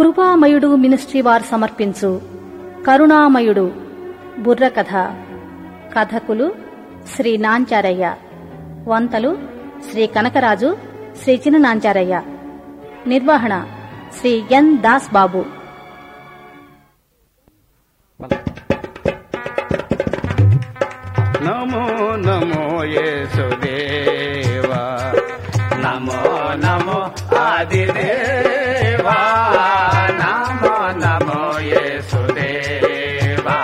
కృపామయుడు ministry వారు సమర్పించు కరుణామయుడు బుర్రకథ కథకులు శ్రీ నాంచారయ్య వంతలు శ్రీ కనకరాజు శ్రీ చిన్న నాంచారయ్య నిర్వహణ శ్రీ ఎన్ దాస్ బాబు నమో నమో యేసుదేవా నమో నమో ఆదిదేవా నమో నమో యేసుదేవా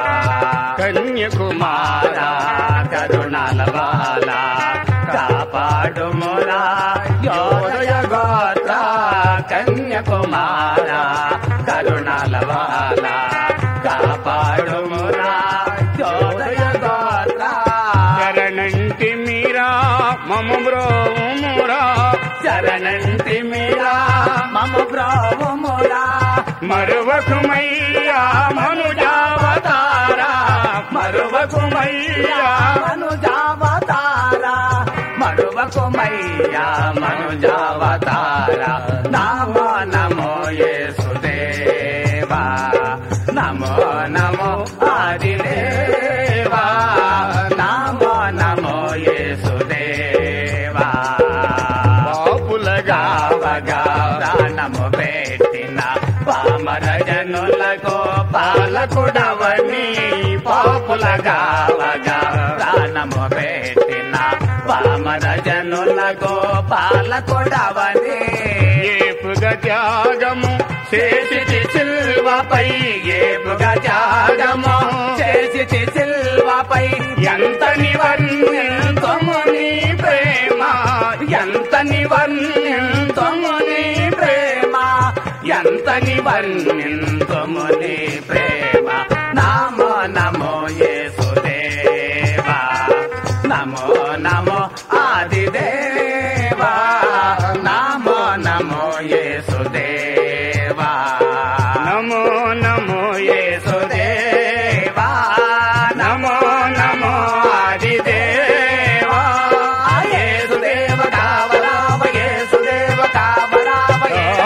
కన్యకుమార కరుణాల బాల కాపాడుమురా యోదయ గోత్ర కన్యకుమార కరుణాల బాల కాపాడుమురా యోదయ గోత్ర శరణంటి మీరా మమ బ్రోమురా శరణంటి మీరా మమ బ్రోమురా మరువకుమయ్యా మనుజావతారా మరువకుమయ్యా మనుజావతారా మరువకుమయ్యా మనుజావతారా నమో నమో యేసుదేవా నమో నమో ఆదిదేవా నమో నమో యేసుదేవా పాపులగా ప్రాణము పెట్టిన పామర జనులకు పాలకుడవని పాపులగా ప్రాణము పెట్టిన పామర జనులకు పాలకుడవని ఏపుగ త్యాగము చేసి సిల్వపై ఏపుగ త్యాగము చేసి సిల్వపై ఎంత నివర్ణింతము నీ ప్రేమ ఎంత నివర్ణింతము నీ ప్రేమ ఎంత నివర్ణింతము నీ ప్రేమ నమో నమో యేసుదేవా నమో నమో ఆదిదేవా నమో నమో యేసుదేవా నమో నమో యేసుదేవా నమో నమో ఆదిదేవా యేసుదేవ కావరావ యేసుదేవ కావరావ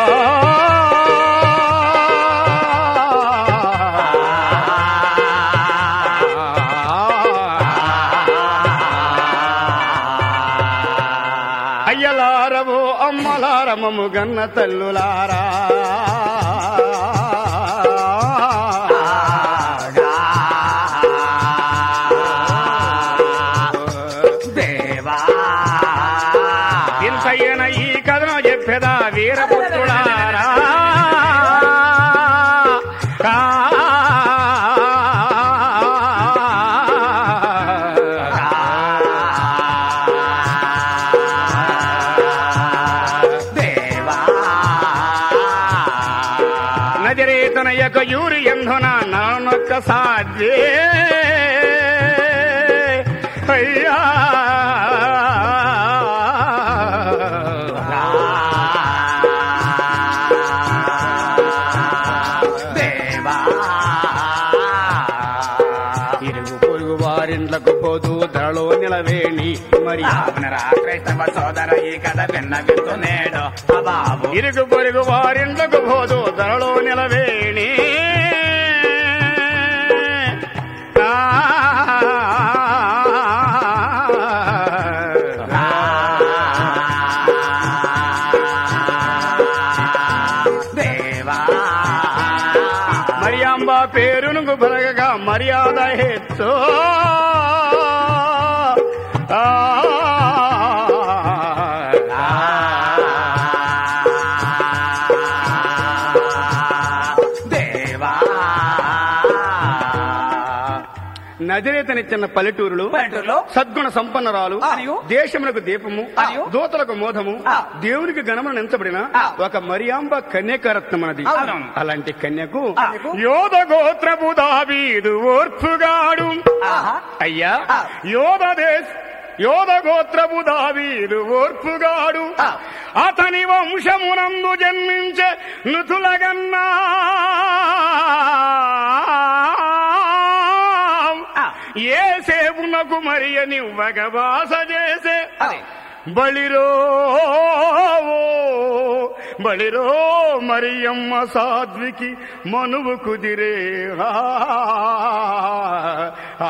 అయ్యలారవో అమ్మలారమము గన్న తల్లులారా దేవా ఇంతయ్యన ఈ కథను చెప్పేదా వీరపుత్రులారా దేవా నజరేతన యొక్క యూరి ఎందున నానొక్క సాధ్యే అయ్యా దేవా ఇరుగు పొరుగు వారింట్లకు పోదు ధరలో నిలవేణి మరి క్రైస్తవ సోదర ఈ కథ విన్న వింటునేడు బాబు ఇరుగు పొరుగు వారింట్లకు పోదు ధరలో నిలవేణి దేవా మరియాంబ పేరును బలగగా మర్యాద హెచ్చు ఆ దేవా నజరేతనిచ్చిన పల్లెటూరులు పల్లెటూరులో సద్గుణ సంపన్నరాలు మరియు దేశమునకు దీపము మరియు దూతలకు మోధము ఆ. దేవునికి గణమును ఎంచబడిన ఆ. ఒక మరియాంబ కన్యకరత్నమనది అవును. అలాంటి కన్యకు ఆ. యోధ గోత్రపు దావీదు ఓర్పుగాడు ఆహా. అయ్యా ఆ. యోధ దేశ యోధ గోత్రపు దావీదు ఓర్పుగాడు ఆ. అతని వంశమునందు జన్మించే నుతులగన్నా ఏ సేపునకు మరియ నివ్వగ వాస చేసే అదే. బలిరో బలిరో మరియమ్మ సాధ్వికి మనువు కుదిరే ఆ, ఆ,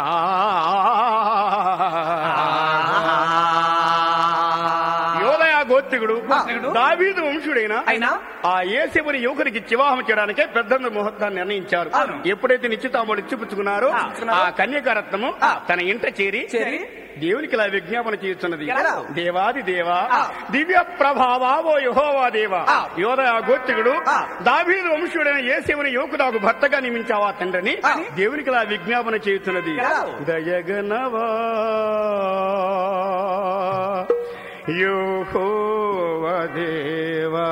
యోదయ గోత్రికుడు గోత్రికుడు. దావీదు వంశుడైన అయినా ఆ ఏసేపుని యువకునికి వివాహం చేయడానికే పెద్ద ముహూర్తాన్ని నిర్ణయించారు అవును. ఎప్పుడైతే నిశ్చితాములు ఇచ్చిపుచ్చుకున్నారో ఆ. ఆ కన్యకారత్నము ఆ. తన ఇంట చేరి చేరి దేవునికి ఇలా విజ్ఞాపన చేస్తున్నది ఎలా? దేవాది దేవా ఆ. దివ్య ప్రభావా ఓ యహోవా దేవా ఆ. యోధ గోత్రికుడు ఆ. దావీదు వంశుడైన ఏసేవుని యువకు నాకు భర్తగా నియమించావా తండ్రిని ఆ. దేవునికి ఇలా విజ్ఞాపన చేస్తున్నది ఎలా? దయగనవా యోహోవ దేవా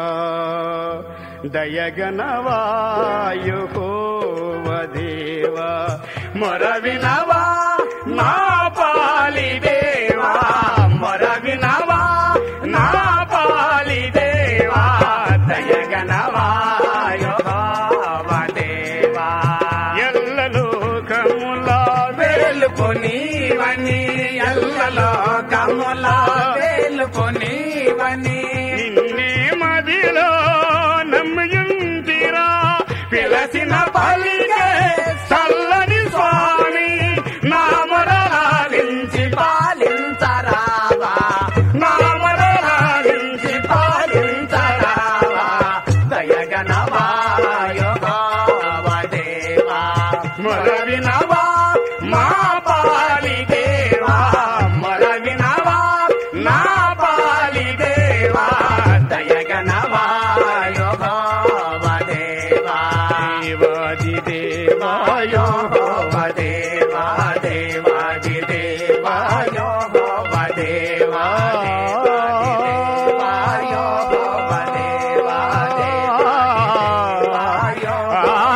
దయగనవా యోహోవ దేవా మొరవినవా నా పాలి దేవా మొరవినవా నా పాలి దేవా దయగనవా యోహోవ దేవా ఎల్లలోకముల వేలుకొనివని ఎల్లలో కమ్ముల వేలుకొనివని నిన్నే మదిలో నమ్మయుంటిరా పిలసిన పలిగే చల్లని స్వామి నామరాలించి పాలించరావా నామరాలించి పాలించరావా దయగనవా యోగావ దేవా మరవినవా మా పాలి దేవా మరవినవా నా పాలి దేవా దయగనవా యోగావ దేవా దేవాది దేవాయో యోగోవ దేవా దేవాది దేవా యోగోవ దేవా దేవా యోగోవ దేవా దేవా యోగోవ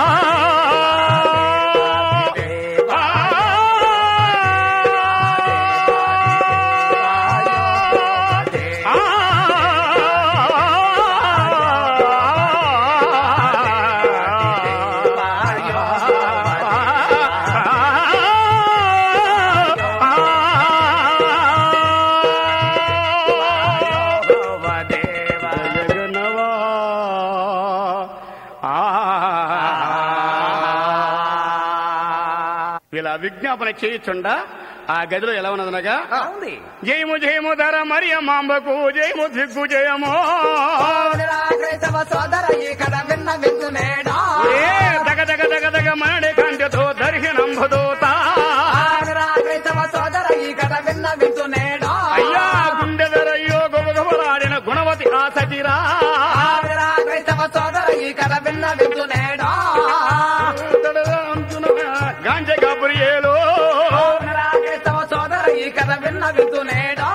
దేవా యోగోవ దేవా ఇలా విజ్ఞాపన చేయుచుండా ఆ గదిలో ఎలా ఉన్నదనగా ఉంది జయము జయము ధర మరియమాంబకు జయము దిగ్గు జయము క్రైస్తవ సోదర ఇక్కడ విన్న విందునేడా ఏ దగ దగ దగ దగ మరణి కంటతో దర్శనంబుదోత క్రైస్తవ సోదర ఇక్కడ విన్న విందునేడా అయ్యా గుండె ధరయ్యో గొబగొబలాడిన గుణవతి ఆసతిరా క్రైస్తవ సోదర ఇక్కడ విన్న విందునేడా గాంజ గాబ్రియేలో క్రైస్తవ సోదర ఇక్కడ విన్న విందునేడా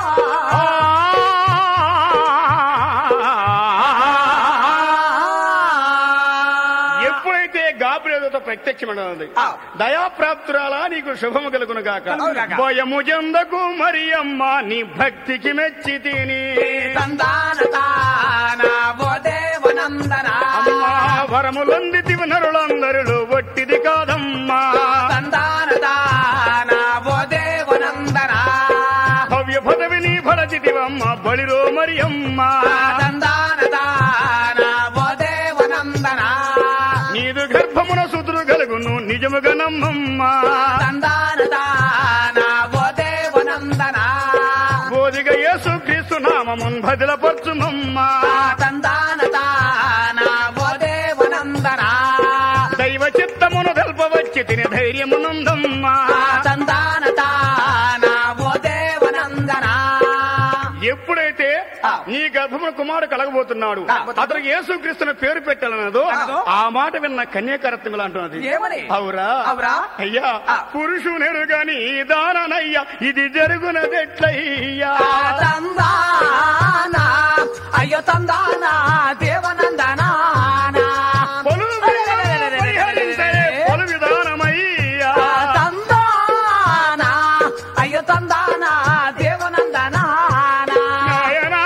ఎప్పుడైతే గాబ్రియేలతో ప్రత్యక్షమైనది ఆ. దయాప్రాప్తురాలా నీకు శుభము కలుగును గాక కలుగుగాక. భయము జందకు మరియమ్మ నీ భక్తికి మెచ్చి తిని తందాన తాన ఓ దేవనందన అమ్మా వరములంది నరులందరిలో వట్టిది కాదమ్మా తందాన తాన ఓ దేవనందన భవ్య పదవిని భరచితివమ్మ బలిలో మరియమ్మ తందాన తాన ఓ దేవనందన నీదు గర్భమున సుతురు కలుగును నిజముగా నమ్మమ్మ తందాన తాన ఓ దేవనందన బోధిగా యేసు క్రీస్తు నామమున్ బదిలపరచుమమ్మ తందాన తాన ఓ దేవనందన దైవ చిత్తమును తెల్పవచ్చి తిని ధైర్యమునందమ్మ తందాన తాన ఓ దేవనందన ఎప్పుడైతే ఆ. నీ గర్భమున కుమారుడు కలగబోతున్నాడు ఆ. అతనికి యేసుక్రీస్తుని పేరు పెట్టాలన్నదో అన్నదో. ఆ మాట విన్న కన్యాకరత్నములు అంటున్నది ఏమని? అవురా అవురా? అయ్యా ఆ. పురుషునేరు గాని దాననయ్యా ఇది జరుగునదెట్లయ్యా తందాన అయ్యో తందాన దేవనందన పలు పరిహరించే పలు విధానమయ్యా తందాన అయ్యో తందాన దేవనందన నాయనా.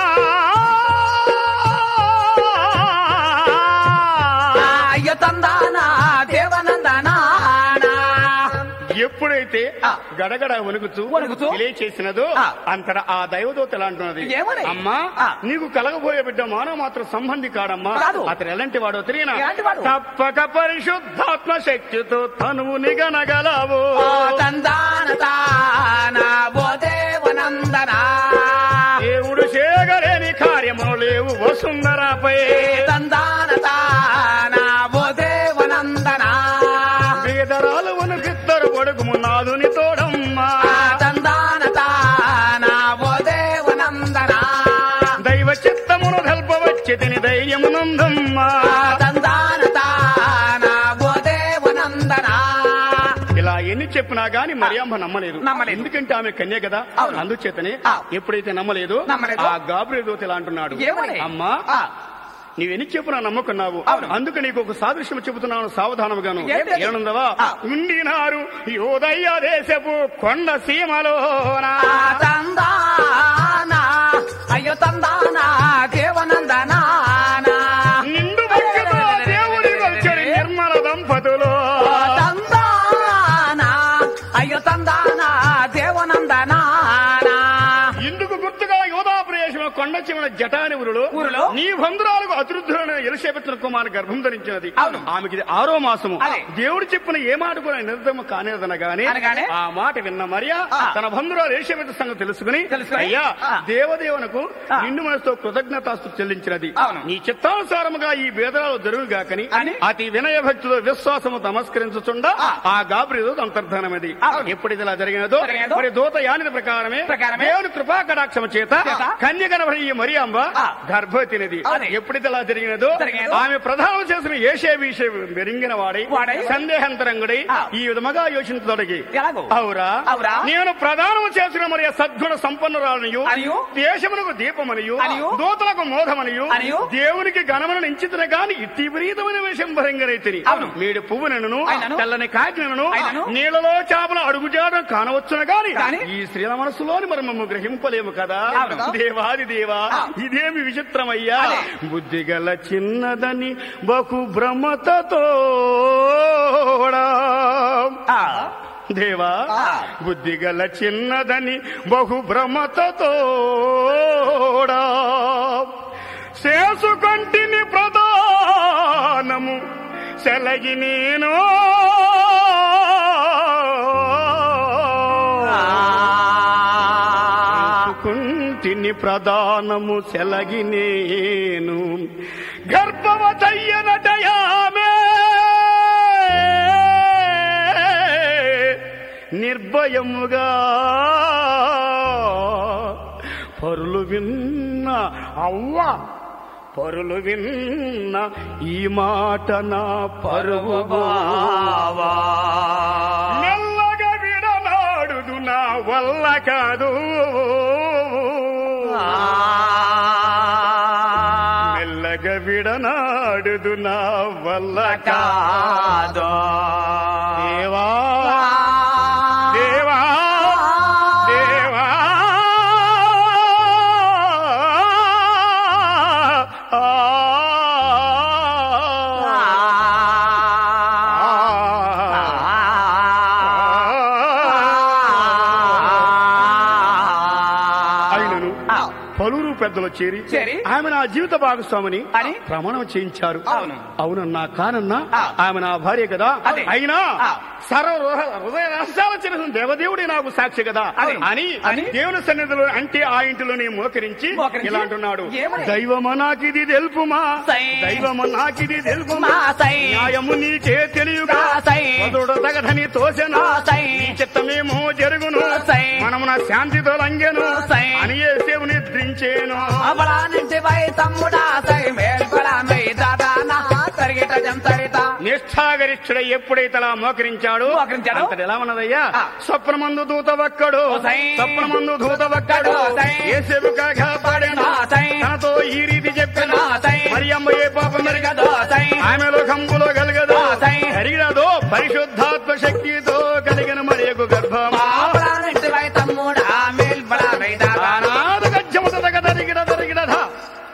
అయ్యో తందాన దేవనందన ఎప్పుడైతే ఆ. గడగడ వణుకుతూ వణుకుతూ చేసినదో ఆ. అంతటా ఆ దైవదూత ఎలా అంటున్నది ఏమని? అమ్మా ఆ. నీకు కలగబోయే బిడ్డ మానవ మాత్ర సంబంధి కాడమ్మా కాదు. అతను ఎలాంటి వాడో తెలియనా ఎలాంటి వాడు? తప్పక పరిశుద్ధాత్మ శక్తితో తనువు నిగనగలవు తందాన తానా ఓ దేవనందనా దేవుడు చేయగలేని కార్యములు లేవు వసుందరాపై తందాన తానా ఓ దేవనందనా వేదరాలు వనకిద్దరు కొడుకు నాదుని తోడమ్మా తందాన తానా ఓ దేవనందనా దైవ చిత్తమును తెల్పవచ్చి తిని ధైర్యమునందమ్మా తందాన తానా ఓ దేవనందనా ఇలా ఎన్ని చెప్పినా గాని మరియమ్మ నమ్మలేదు నమ్మలేదు. ఎందుకంటే ఆమె కన్య కదా అవును. అందుచేతనే ఆ. ఎప్పుడైతే నమ్మలేదు నమ్మలేదు. ఆ గాబ్రియల్ దూత ఇలా అంటున్నాడు ఏమని? అమ్మా ఆ. నీవెన్ని చెప్పునా నమ్ముకున్నావు అవును. అందుకు నీకు ఒక సాదృశ్యం చెబుతున్నాను సావధానముగాను ఏంటది? ఏనుందవా ఆ. ఉండినారు యోదయ్య దేశపు కొండ సీమలోనా తందానా అయ్యో తందానా దేవనందనా నిండు భక్తితో దేవుడి వచ్చడి నిర్మల దంపతులు తందానా అయ్యో తందానా దేవనందనా ఇందుకు గుర్తుగా యోధాప్రదేశం కొండ చివన జటాని ఊరులో ఊరిలో? నీ బంధురాలకు అతృద్ధులైన ఎలిషబెత్తున కుమార్ గర్భం ధరించినది అవును. ఆమెకి ఇది ఆరో మాసము అదే. దేవుడు చెప్పిన ఏ మాట కూడా నిర్ధమ కానేదనగానే అనగానే? ఆ మాట విన్న మరియా ఆ. తన బంధురాలు ఎలిషబెత్ సంగతి తెలుసుకుని తెలుసుకుని? అయ్యా ఆ. దేవదేవునకు ఆ. నిండు మనసుతో కృతజ్ఞతాస్తు చెల్లించినది అవును. నీ చిత్తానుసారముగా ఈ భేదరాలు జరుగుగాకని అని? అతి వినయ భక్తులు విశ్వాసము నమస్కరించుచుండా ఆ. ఆ గాబ్రియలు అంతర్ధానమది అవును. ఎప్పుడు ఇది ఇలా జరిగినదో జరిగినదో? మరి దూత యానిది ప్రకారమే ప్రకారమే? దేవుని కృపా కటాక్షము చేత చేత? కన్యకనబడి ఈ మరియంబ ఆ. గర్భవతినిది అదే. ఎప్పుడైతే ఇలా జరిగినదో జరిగినదో? ఆమె ప్రధానం చేసిన ఏషే విషయం మెరింగిన వాడై వాడై? సందేహంతరంగుడై ఆ. ఈ విధముగా యోచించదొడిగి ఎలాగో? అవురా అవురా? నేను ప్రధానం చేసిన మరి సద్గుణ సంపన్నురాలనియు అనియు? దేశమునకు దీపమనియు అనియు? దూతలకు మోధమనియు అనియు? దేవునికి గణమను నించితున గాని ఇట్టి విపరీతమైన విషయం భరింగరైతిని అవును. మీడు పువ్వునను అయినను? తెల్లని కాకినను అయినను? నీళ్ళలో చేపల అడుగుజాడం కానవచ్చును గాని గాని? ఈ స్త్రీల మనసులోని మరి మమ్మ గ్రహింపలేము కదా అవును. దేవాది దేవా ఆ. ఇదేమి విచిత్రమయ్యా అదే. బుద్ధిగల చిన్నదని బహు భ్రమతతో ఆ. దేవా ఆ. బుద్ధిగల చిన్నదని బహు భ్రమతతో చేసుకొంటిని ప్రధానము సెలగి నేను కుంటిని ప్రధానము సెలగి నేను గర్భవతయ్యనటయామే నిర్భయముగా పరులు విన్న అవ్వ పరులు విన్న ఈ మాట నా పరువు బావా మెల్లగా విడనాడుదు నా వల్ల కాదు మెల్లగా విడనాడుదు నా వల్ల కాదు దేవా దేవా దేవా అయినను పలువురు పెద్దలు చేరి చేరి ఆమె నా జీవిత భాగస్వామిని అని? ప్రమాణం చేయించారు అవును. అవునన్నా కానన్నా ఆ. ఆమె నా భార్య కదా అదే. అయినా ఆ. సర్వ హృదయ- హృదయ రహస్యాల చిన్న దేవదేవుడే నాకు సాక్షి కదా అదే. అని అని? దేవుని సన్నిధిలో అంటే ఆ ఇంటిలోని మోకరించి మోకరించి? ఇలా అంటున్నాడు ఏమని? దైవమ నాకిది తెలుపుమా సై. దైవమ నాకిది తెలుపుమా మా సై. న్యాయము నీకే తెలియగా మా సై. వదుడు తగదని తోసెను మా సై. నీ చిత్తమేమో జరుగును మా సై. మనమున శాంతితో లంగెను మా సై. అని ఏసేవు నిద్రించేను అబలానింటి వై తమ్ముడా సై మేల్పడా మై దాదానా తరిగిట జంతరిత నిష్ఠాగరిష్ఠుడ ఎప్పుడైతే అలా మోకరించాడు మోకరించాడు? అంతటి ఎలా ఉన్నదయ్యా ఆ. స్వప్నమందు దూత ఒక్కడు సై. స్వప్నమందు దూత ఒక్కడు సై. ఏసేపు కాపాడేను ఆ, సై. తనతో ఈ రీతి చెప్పాను ఆ, సై. మరి అమ్మ ఏ పాపం మెరగదో ఆ, సై. ఆమెలో కంపులో కలగదో ఆ, సై. కరిగినదో పరిశుద్ధాత్మ శక్తితో కలిగిన మరియకు గర్భం అబలానింటి వై తమ్ముడా మేల్పడా మై దాదానా ఆనాడు గజ్జముత తగ తరిగిడ తరిగిడధ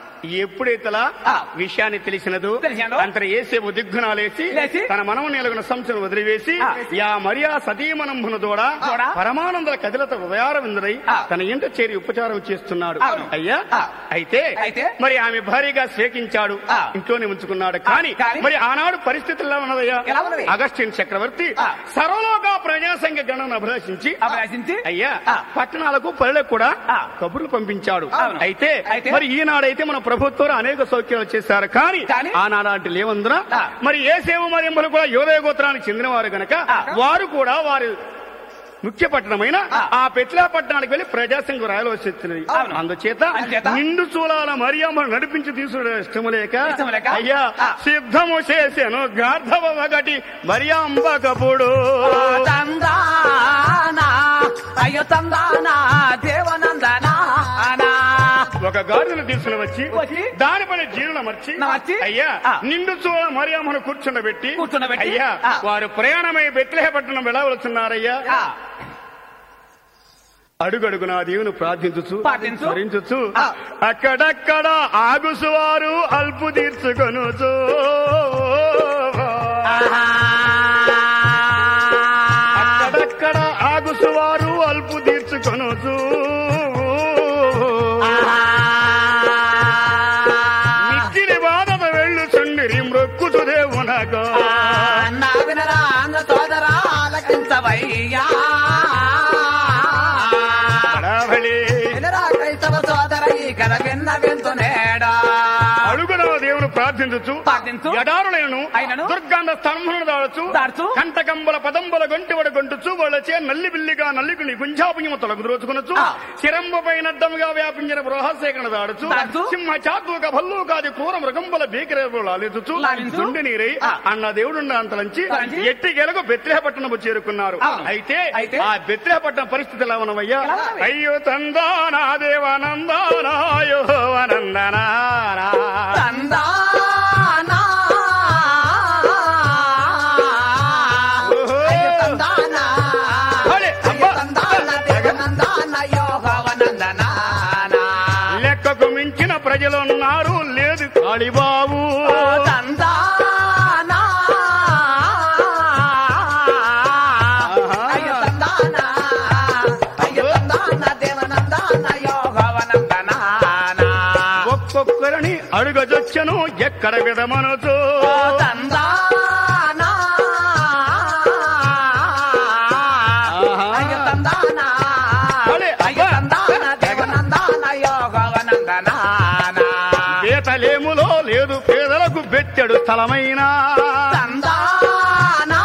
ఎప్పుడైతేలా ఆ. విషయాన్ని తెలిసినదు తెలిసినదో. అంతర ఏసేపు దిగ్గునాలేసి లేచి. తన మనము నెలగున సంశయం వదిలివేసి ఆ. యా మరియా సతీమనంభున దూడ దూడ. పరమానంద కదిలత ఉదయార విందుడై ఆ. తన ఇంట చేరి ఉపచారం చేస్తున్నాడు అవును. అయ్యా ఆ. అయితే అయితే? మరి ఆమె భారీగా స్వేకించాడు ఆ. ఇంట్లోనే ఉంచుకున్నాడు కానీ కానీ? మరి ఆనాడు పరిస్థితుల్లో ఉన్నదయ్యా ఎలా ఉన్నది? అగస్టిన్ చక్రవర్తి ఆ. సర్వలోక ప్రజాసంఘ గణను అభిలాషించి అభిలాషించి అయ్యా ఆ. పట్టణాలకు పల్లెలకు కూడా ఆ. కబుర్లు పంపించాడు అవును. అయితే అయితే? మరి ఈనాడైతే మన ప్రభుత్వం అనేక సౌఖ్యాలు చేశారు కానీ కానీ? ఆనాడు లేవందున ఆ. మరి ఏ సేవ మరియమ్మలు కూడా యోదయ గోత్రానికి చెందినవారు గనక ఆ. వారు కూడా వారి ముఖ్య పట్టణమైన ఆ. ఆ పెట్లా పట్టణానికి వెళ్లి ప్రజాసంఘం రాయవలసి వచ్చినది అవును. అందుచేత అందుచేత? నిండు చూలాల మరియమ్మ నడిపించి తీసుడు ఇష్టము లేక ఇష్టము లేక? అయ్యా ఆ. సిద్ధము చేశాను గార్ధవ ఒకటి మరియంబ కపుడు తందానా అయ్యో తందానా దేవనందనా ఒక గాడిదను తీసుకుని వచ్చి వచ్చి దానిపైన జీర్ణ మర్చి నమర్చి, అయ్యా ఆ. నిండు చూడ మరియమ్మను కూర్చుండబెట్టి కూర్చుండబెట్టి, అయ్యా ఆ. వారు ప్రయాణమై బెత్లహపట్నం వెళ్ళవలసిన్నారయ్యా అడుగడుగు నా దేవుని ప్రార్థించుచు ప్రార్థించు. స్మరించుచు ఆ. అక్కడక్కడ ఆగుసువారు అల్పు తీర్చుకొనుచు అక్కడక్కడ ఆగుసువారు అల్పు తీర్చుకొనుచు మిక్కిలి బాధత వెళ్ళుచుండిరి మృక్కుచు దేవునగా నా వినరా ఆంధ్ర సోదరా ఆలకించవయ్యా అడావళి వినరా క్రైస్తవ సోదర ఈ కథ విన్న వింటునేడా అడుగున దేవుని ప్రార్థించు ప్రార్థించు. ఎడారులను అయినను దుర్గంధ స్తంభమును దాడచ్చు దాడుచు. కంటకంబల పదంబల గొంటివడ గొంటుచు వాళ్ళచే నల్లి బిల్లిగా నల్లికి గుంజాపుణ్యము తొలగు ద్రోచుకునొచ్చు ఆ. శిరంబ పైన అడ్డముగా వ్యాపించిన బృహసేకరణ దాడచ్చు దాడుచు. సింహ చాతుక భల్లూకాది క్రూర మృగంబల భీకరేపు లాలించు లాలించు. దుండి నీరై ఆ. అన్న దేవుడు అంతలంచి తలంచి. ఎట్టి గెలకు బెత్రేపట్నము చేరుకున్నారు అవును. అయితే అయితే? ఆ బెత్రేపట్నం పరిస్థితి ఎలా ఉన్నవయ్యా ఎలా ఉన్నవి? అయ్యో తందానా దేవానందానాయో అనందనా తందానా ఓహో. అయ్యో తందానా అరే, అయ్యో అబ్బా. తందానా దేవనందాన యోగవనందనా లెక్కకు మించిన ప్రజలున్నారు లేదు కాళీబాబు తందానా అయ్యో తందానా అయ్యో తందానా దేవనందాన యోగవనందనా ఒక్కొక్కరిని అడుగజొచ్చను ఎక్కడ విధమనచు తందానా అయ్యో తందానా అరే, అయ్యో అబ్బా. తందానా దేవనందాన యోగవనందనా బేతలేములో లేదు పేదలకు బెత్తెడు స్థలమైన తందానా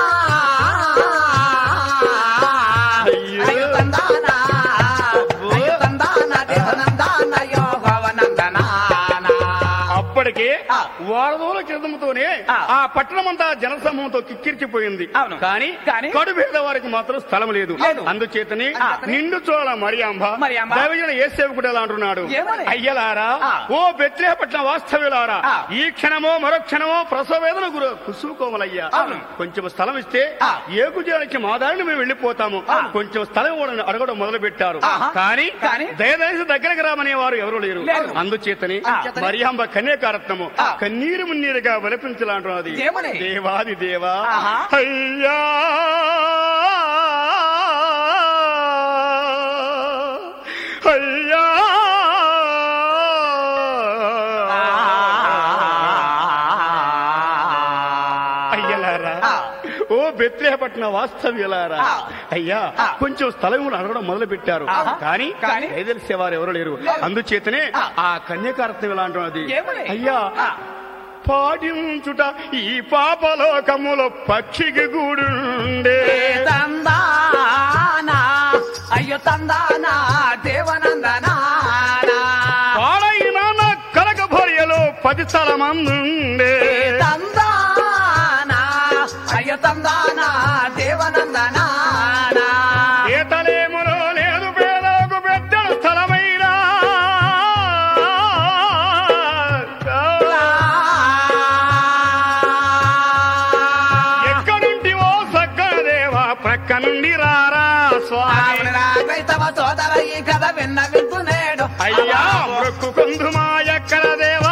అయ్యో. అయ్యో తందానా అయ్యో తందానా దేవనందాన యోగవనందనా అప్పటికే ఆ. వారదోల క్రితంతోనే ఆ. ఆ పట్టణమంతా జనసమూహంతో కిక్కిరిచిపోయింది అవును. కానీ కానీ? కడు పేద వారికి మాత్రం స్థలం లేదు లేదు. అందుచేతని ఆ. నిండు చోళ మరియాంబ మరియాంబ. దైవజన ఏ సేవకుడు ఎలా అంటున్నాడు ఏమని? అయ్యలారా ఆ. ఓ బెత్లేపట్నం వాస్తవ్యులారా ఆ. ఈ క్షణమో మరో క్షణమో ప్రసవ వేదన గురు కుసుకోమలయ్యా అవును. కొంచెం స్థలం ఇస్తే ఆ. ఏ గుజానికి మా దారిని మేము వెళ్ళిపోతాము ఆ. కొంచెం స్థలం ఇవ్వడం అడగడం మొదలు పెట్టారు ఆహా. కానీ కానీ? దయదయసి దగ్గరకు రామనే వారు ఎవరు లేరు లేరు. అందుచేతని ఆ. మరియాంబ కన్యాకారత్నము ఆ. కన్నీరు మున్నీరుగా విలపించాలంటున్నది ఏమని? దేవాది దేవా ఆహా. అయ్యా అయ్యా అయ్యలారా ఆ. ఓ బెత్లేపట్న వాస్తవ్యులారా ఆ. అయ్యా ఆ. కొంచెం స్థలం అడగడం మొదలు పెట్టారు ఆహా. కానీ కానీ? తెలిసేవారు ఎవరు లేరు అందుచేతనే ఆ. ఆ కన్యకారత్వం ఎలా అంటున్నది ఏమని? అయ్యా ఆ. పాటించుట ఈ పాపలోకములో పక్షికి గూడుండే తందానా అయ్యో తందానా దేవనందనా పాడైన నా కలక భర్యలో పది స్థలమందుండే తందానా అయ్యో తందానా దేవనందనా ఈతలేములో లేదు పేదలకు పెద్ద స్థలమైనా ఎక్కడుంటి ఓ సక్కదేవా ప్రక్క నుండి రారా స్వామి క్రైస్తవ సోదర ఈ కథ విన్న వింటునేడు అయ్యా మొక్కు కొందుమా ఎక్కడ దేవ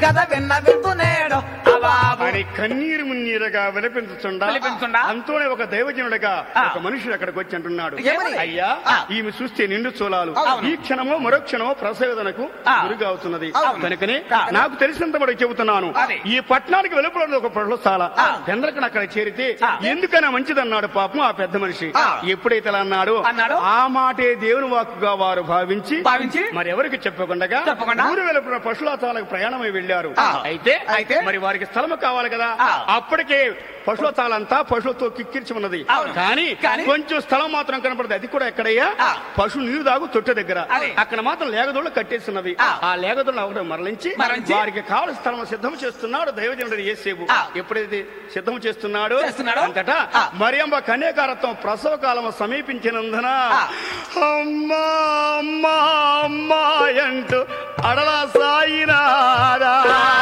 కథ విన్న విందు నేడు అబాబు అని కన్నీరు మున్నీరుగా విలపించుచుండా విలపించుచుండా? అంతోనే ఒక దైవజనుడిగా ఆ. ఒక మనుషుడు అక్కడికి వచ్చి అంటున్నాడు ఏమని? అయ్యా ఆ. ఈమె చూస్తే నిండు చూలాలు అవును. ఈ క్షణమో మరో క్షణమో ప్రసవేదనకు ఆ. గురిగా అవుతున్నది అవును. కనుకనే ఆ. నాకు తెలిసినంత వరకు చెబుతున్నాను అది. ఈ పట్టణానికి వెలుపల ఒక ప్రహ్లశాల ఆ. చంద్రకణ అక్కడ చేరితే ఆ. ఎందుకైనా మంచిదన్నాడు పాపం ఆ పెద్ద మనిషి ఆ. ఎప్పుడైతే అలా అన్నాడు అన్నాడు? ఆ మాటే దేవుని వాక్కుగా వారు భావించి భావించి మరి ఎవరికి చెప్పకుండా చెప్పకుండా? ఊరు వెలుపల పశులాచాలకు ప్రయాణమై వెళ్లారు ఆ. అయితే అయితే? మరి వారికి స్థలము కావాలి కదా ఆ. అప్పటికే పశువుతాలంతా పశువులతో కిక్కిరిచి ఉన్నది అవును. కానీ కానీ? కొంచెం స్థలం మాత్రం కనపడదు అది కూడా ఎక్కడయ్యా ఆ. పశువు నీరు దాగు తొట్టె దగ్గర అదే. అక్కడ మాత్రం లేగదోళ్ళు కట్టేస్తున్నవి ఆ. ఆ లేగదోళ్ళు ఒకటి మరలించి మరలించి? వారికి కావలసిన స్థలం సిద్ధం చేస్తున్నాడు దైవజనుడు ఏసేపు ఆ. ఎప్పుడైతే సిద్ధం చేస్తున్నాడు చేస్తున్నాడు? అంతటా ఆ. మరియమ్మ కన్యాకారత్వం ప్రసవ కాలం సమీపించినందున ఆ. అమ్మా అమ్మా అమ్మా అంటూ అడలా సాయినారా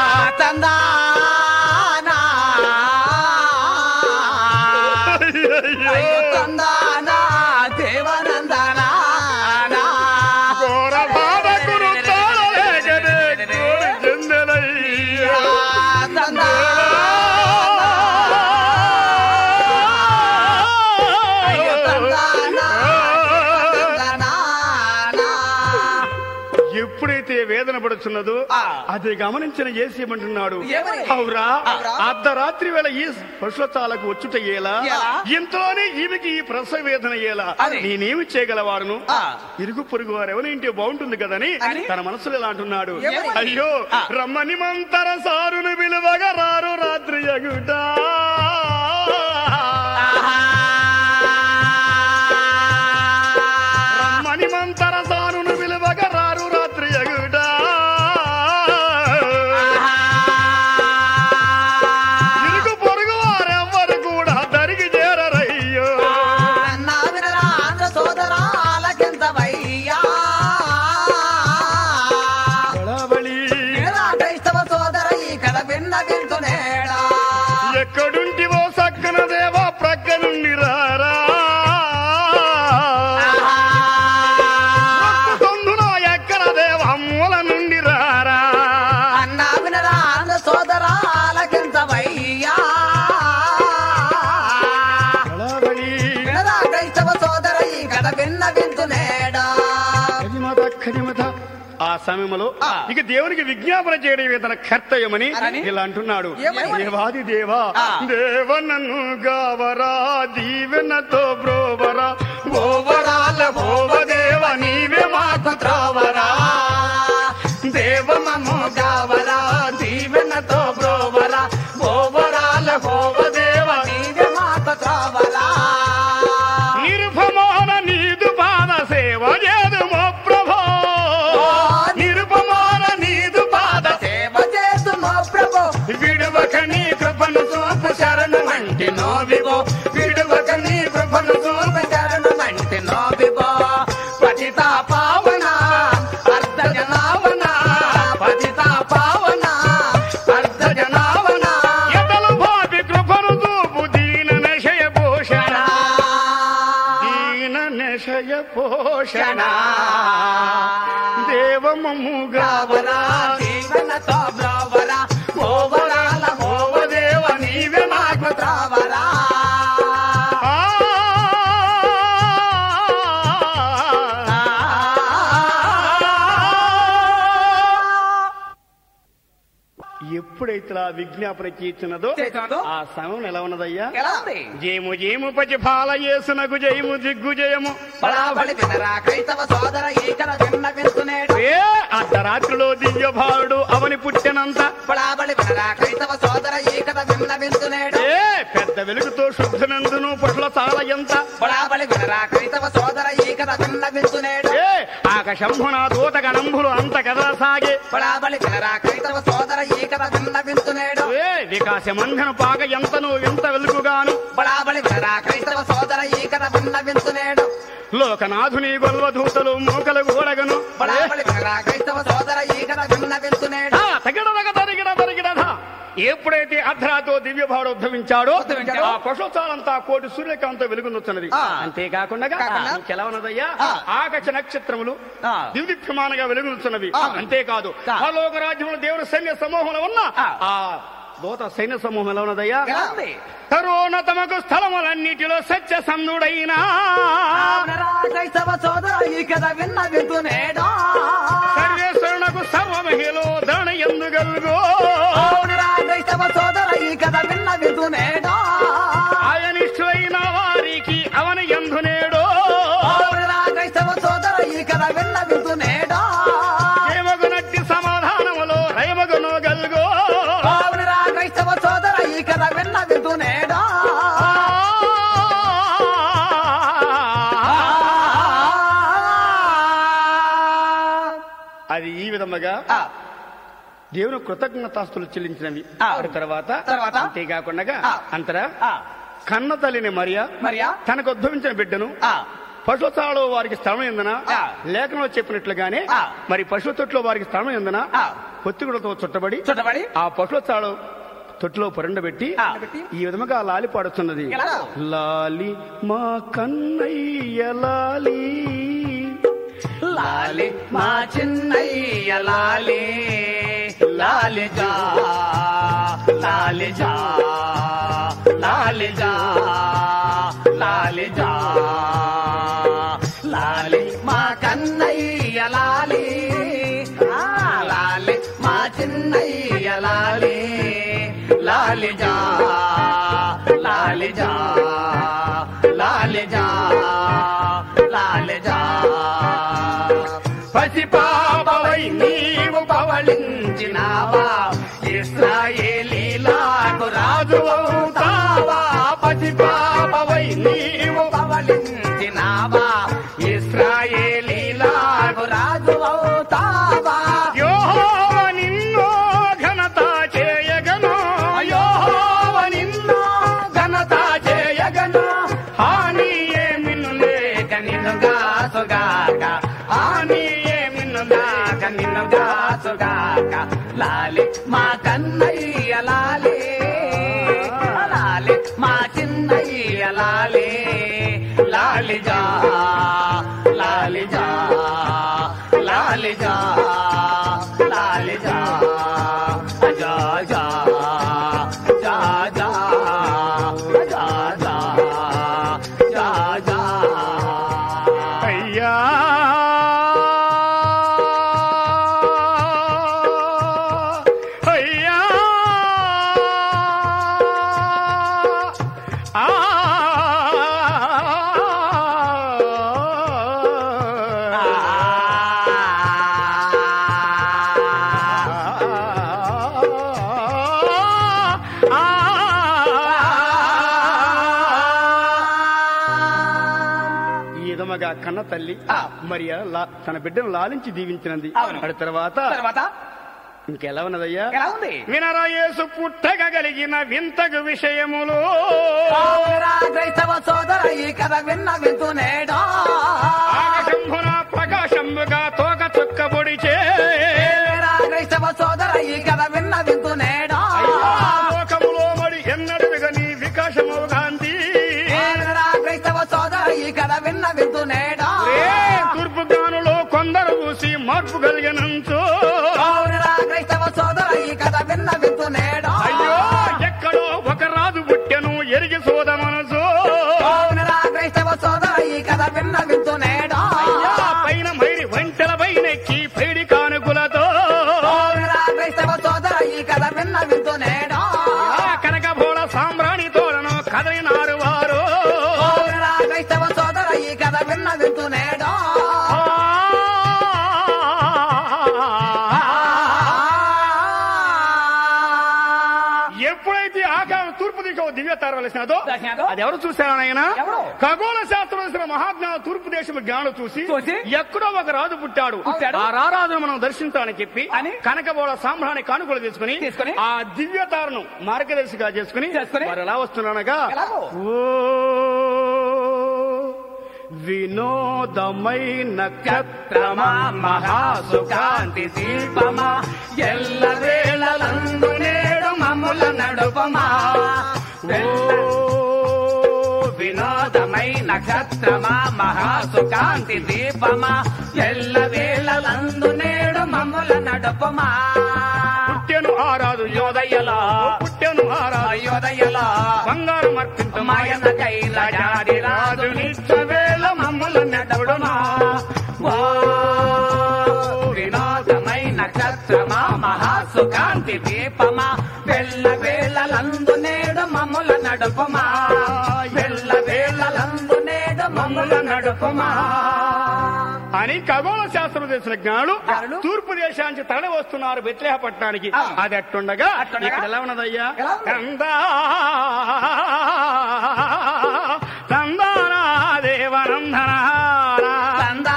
తందానా అయ్యో తందానా దేవనందనా ఘోర బాధకును తాళలేకనే కోడి చెందెనయ్యా. అయ్యో తందానా ఎప్పుడైతే వేదన పడుతున్నదో ఆ. అది గమనించిన ఏసేమంటున్నాడు ఏమని? అవురా అవురా? అర్ధరాత్రి వేళ ఈ పశుతాలకు వచ్చుట ఏలా ఎలా? ఇంతలోనే ఈమెకి ఈ ప్రసవ వేదన ఏలా అది. నేనేమి చేయగలవాడును ఆ. ఇరుగు పొరుగు వారు ఎవరింటే బాగుంటుంది కదని అని? తన మనసులో ఇలా అంటున్నాడు ఏమని? అయ్యో ఆ. రమ్మని మంతర సారును విలువగా రారు రాత్రి ఎగుట రమ్మని మంతర సారును విలువగా రారు రాత్రి ఎగుట ఇరుగు పొరుగు వారెవ్వరు కూడా దరికి చేరరయ్యో సోదరాలకింతవయ్యా బళబళి క్రైస్తవ సోదర ఈ కథ విన్న వింటునేడా ఎక్కడుంటివో సక్కన దేవా ప్రక్క నుండి రారా తొందున ఎక్కడ దేవా మూల నుండి రారా అన్నా వినరా ఆంధ్ర సోదరాలకింతవయ్యా బళబళి వినరా క్రైస్తవ సోదర ఈ కథ విన్న వింటునేడా కదిమత కదిమత ఆ సమయంలో ఆ. ఇక దేవునికి విజ్ఞాపన చేయడం తన కర్తవ్యమని అని? ఇలా అంటున్నాడు ఏమని? దేవాది దేవా ఆ. దేవనను గావరా దీవెనతో బ్రోవరా ఓవరాల ఓవదేవ నీవే మాకు త్రావరా దేవమము గావరా దీవెనతో బ్రోవరా ఓవరాల ఓవదేవ నీవే మాత త్రావలా నిరుపమాన నీదు పాద సేవ చేదుమో ప్రభో నిరుపమాన నీదు పాద సేవ చేస్తుమో ప్రభు విడువక నీ కృపను చూపు శరణు అంటే నోవివో విడువక నీ కృపను చూపు శరణమంటి నోబిబో పతిత పావన అర్ధ జనావన పతిత పావన అర్ధ జనావన ఎదలు భావి కృపను చూపు దీన నశయ పోషణ దీన నశయ పోషణ దేవమముగా గావరా జీవనతో బ్రోవరా ఓవరాల ఓవదేవ నీవే మాకు త్రావరా ఆ ఎప్పుడైతే ఆ విజ్ఞాపన చేసినదో చేసినదో? ఆ సమయం ఎలా ఉన్నదయ్యా ఎలా ఉంది జయము జయము పచి ఫాల యేసునకు జయము దిగ్గుజయము బడాబడి వినరా క్రైస్తవ సోదర ఈకల విన్న వింటునేడు ఏ అర్ధరాత్రిలో దివ్య భారుడు అవని పుట్టినంత బడాబడి వినరా క్రైస్తవ సోదర ఈకల విన్న వింటునేడు ఏ పెద్ద వెలుగుతో శుద్ధనందును పట్ల తాళ ఎంత బడాబడి వినరా క్రైస్తవ సోదర ఈకల విన్న వింటునేడు ఏ ఆకాశంభున దూత గణంభులు అంత కథ సాగే బడాబడి వినరా క్రైస్తవ సోదర ఈకల విన్న వింటునేడు ఏ వికాసమంధన పాక ఎంతను ఎంత వెలుగుగాను బడాబడి వినరా క్రైస్తవ సోదర ఈకల విన్న వింటునేడు లోకనాథుని గొల్వధూతలు మూకలు గోడగను బడాబడి వినరా క్రైస్తవ సోదర ఈకల విన్న వింటునేడు తగిడదగ తరిగిడ తరిగిడధ ఎప్పుడైతే అర్ధరాతో దివ్య భావుడు ఉద్భవించాడో ఉద్భవించాడో, ఆ పశుచాలంతా కోటి సూర్యకాంతం వెలుగునుతున్నది ఆ. అంతేకాకుండా కాకుండా, ఇంకెలవనదయ్యా ఆ. ఆకాశ నక్షత్రములు ఆ. దివ్యమానంగా వెలుగునుతున్నవి ఆ. అంతేకాదు ఆ. ఆ లోక రాజ్యంలో దేవుని సైన్య సమూహంలో ఉన్న ఆ. ఆ దూత సైన్య సమూహం ఎలా ఉన్నదయ్యా ఎలా ఉంది? తరుణ తమకు స్థలములన్నిటిలో సత్య సందుడైనా అవునరా క్రైస్తవ సోదర ఈ కథ విన్న వింటునేడా సర్వేశ్వరునకు సర్వమహిలో దణ ఎందుగలుగో అవునరా క్రైస్తవ సోదర ఈ కథ విన్న వింటునేడా ఆయనిష్ఠులైన వారికి అవని ఎందునేడో అవునరా క్రైస్తవ సోదర ఈ కథ విన్న వింటునేడా ఏమగునట్టి సమాధానములో రయమగును గల్గో అవునరా క్రైస్తవ సోదర ఈ కథ విన్న వింటునేడా అది ఈ విధముగా ఆ, దేవుని కృతజ్ఞతాస్తులు చెల్లించినవి ఆ. ఆ తర్వాత తర్వాత? అంతేకాకుండా ఆ. అంతరా ఆ, కన్న తల్లిని మరియా మరియా తనకు ఉద్భవించిన బిడ్డను ఆ, పశుచాలో వారికి స్థలం ఎందన ఆ. లేఖనంలో చెప్పినట్లుగానే ఆ. మరి పశువు తొట్టులో వారికి స్థలం ఎందన ఆ. పొత్తిగుడతో చుట్టబడి చుట్టబడి ఆ పశుచాలో తొట్టులో పరుండబెట్టి ఆ. ఈ విధముగా లాలి పాడుతున్నది ఎలా? లాలి మా కన్నయ్య లాలి లాలి మా చిన్నయ్య లాలి లాలి జా లాలి జా లాలి జా లాలి జా లాలి మా కన్నయ్య లాలి ఆ, లాలి మా చిన్నయ్య లాలి లాలి జా లాలి జా లాలి జా లాలి జా పసిపాపవై నీవు పవళించినావా ఇస్రాయేలీలకు రాజు అవుతావా పసిపాపవై నీవు పవళించినావా ఇస్రాయేలీలకు రాజు అవుతావా యోహోవ నిన్నో ఘనత చేయగను అయోహోవ నిన్ను ఘనత చేయగను హాని ఏమిను లేక నిన్నుగాసుగాక హాని ఏమిను గాక నిన్నుగాసుగాక లాలి మా కన్నయ్య లాలి లాలి మా చిన్నయ్య లాలి లాలి జా లాలి జా లాలి జా లాలి జా జా జా జా జా జా జా జా జా అయ్యా అయ్యా ఆ ఈ విధముగా కన్న తల్లి ఆ. మరి లా- తన బిడ్డను లాలించి దీవించినది అవును. అడి తర్వాత తర్వాత ఇంకెలా ఉన్నదయ్యా ఎలా ఉంది వినరా యేసు పుట్టగలిగిన వింతగు విషయములు పౌరా క్రైస్తవ సోదర ఈ కథ విన్న వింటునేడా ఆకాశంభున ప్రకాశంబుగా తోక చుక్క పొడిచే పౌరా క్రైస్తవ సోదర ఈ కథ విన్న వింటునేడా లోకములో మరి ఎన్నడుగా నీ వికాసము గాంధీ పౌరా క్రైస్తవ సోదర ఈ కథ విన్న వింటునేడా తూర్పు గానులో కొందరు చూసి మార్పు కలిగినంచు పౌరా క్రైస్తవ సోదర ఈ కథ విన్న వింటునేడా అయ్యో ఎక్కడో ఒక రాజు పుట్టెను ఎరిగి సోద మనసు పౌరా క్రైస్తవ సోదర ఈ కథ విన్న వింటునేడా అయ్యా పైన మైరి వంటల పైనెక్కి పైడి కానుకలతో పౌరా క్రైస్తవ సోదర ఈ కథ విన్న వింటునేడా ఆ కనక భోళ సాంబ్రాణి తోరణం కదలినారు వారు పౌరా క్రైస్తవ సోదర ఈ కథ విన్న వింటునేడా ఎప్పుడైతే ఆకాశం తూర్పు దిశ దివ్య తారవలసినదో దర్శనదో? అది ఎవరు చూశారు ఆయన ఎవరు? ఖగోళ శాస్త్రం వేసిన మహాజ్ఞాన తూర్పు దేశం జ్ఞానం చూసి చూసి? ఎక్కడో ఒక రాజు పుట్టాడు పుట్టాడు. ఆ రారాజును మనం దర్శించాలని చెప్పి అని? కనకబోళ సాంబ్రాణి కానుకలు తీసుకుని తీసుకుని? ఆ దివ్య తారను మార్గదర్శిగా చేసుకుని చేసుకుని? వారు ఎలా వస్తున్నారనగా ఎలాగో? ఓ వినోదమైన నక్షత్రమా మహాసుకాంతి దీపమా ఎల్ల వేళలందు నేడు మమ్ముల వినోదమై నక్షత్రమా మహాసుకాంతి దీపమా ఎల్ల వేళలందు నేడు మమ్ముల నడుపమా పుట్టెను ఆరాదు యోదయలా పుట్టెను ఆరాదు అయోదయలా బంగారం అర్పించు మాయన కైలాడి రాజు నిత్యవేళ మమ్ముల నడుడుమా ఓ వినోదమై నక్షత్రమా మహాసుకాంతి దీపమా వెళ్ళ వేళలందు నేడు మమ్ముల నడుపమా వెళ్ళ వేళలందు నేడు మమ్ముల నడుపమా అని ఖగోళ శాస్త్రం తెలిసిన జ్ఞానులు జ్ఞానులు తూర్పు దేశానికి తరలి వస్తున్నారు బెత్లేహపట్నానికి ఆ. అది అట్టుండగా అట్టుండగా? ఇక్కడ ఎలా ఉన్నదయ్యా ఎలా ఉంది? తందా తందానా దేవనందనా తందా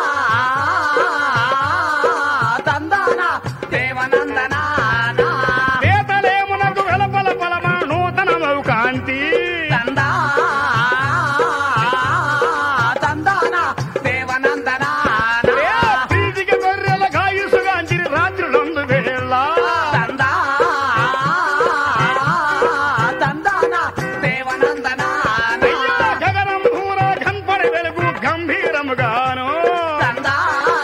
తందాన దేవనందనా వేతలేమునకు వెలపల పలమ నూతనమవు కాంతి తందా తందాన దేవనందనా ఏ ప్రీతికి గొర్రెల కాయుసుగాంచిరి రాత్రులందు వేళ తందా తందాన దేవనందనా అయ్యా గగనం భూర కన్పడి వెలుగు గంభీరముగాను తందా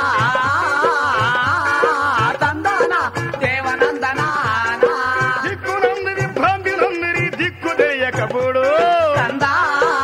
తందాన దేవనందనా దిక్కునందిరి భ్రాంతినందిరి దిక్కు దేయకపుడు తందా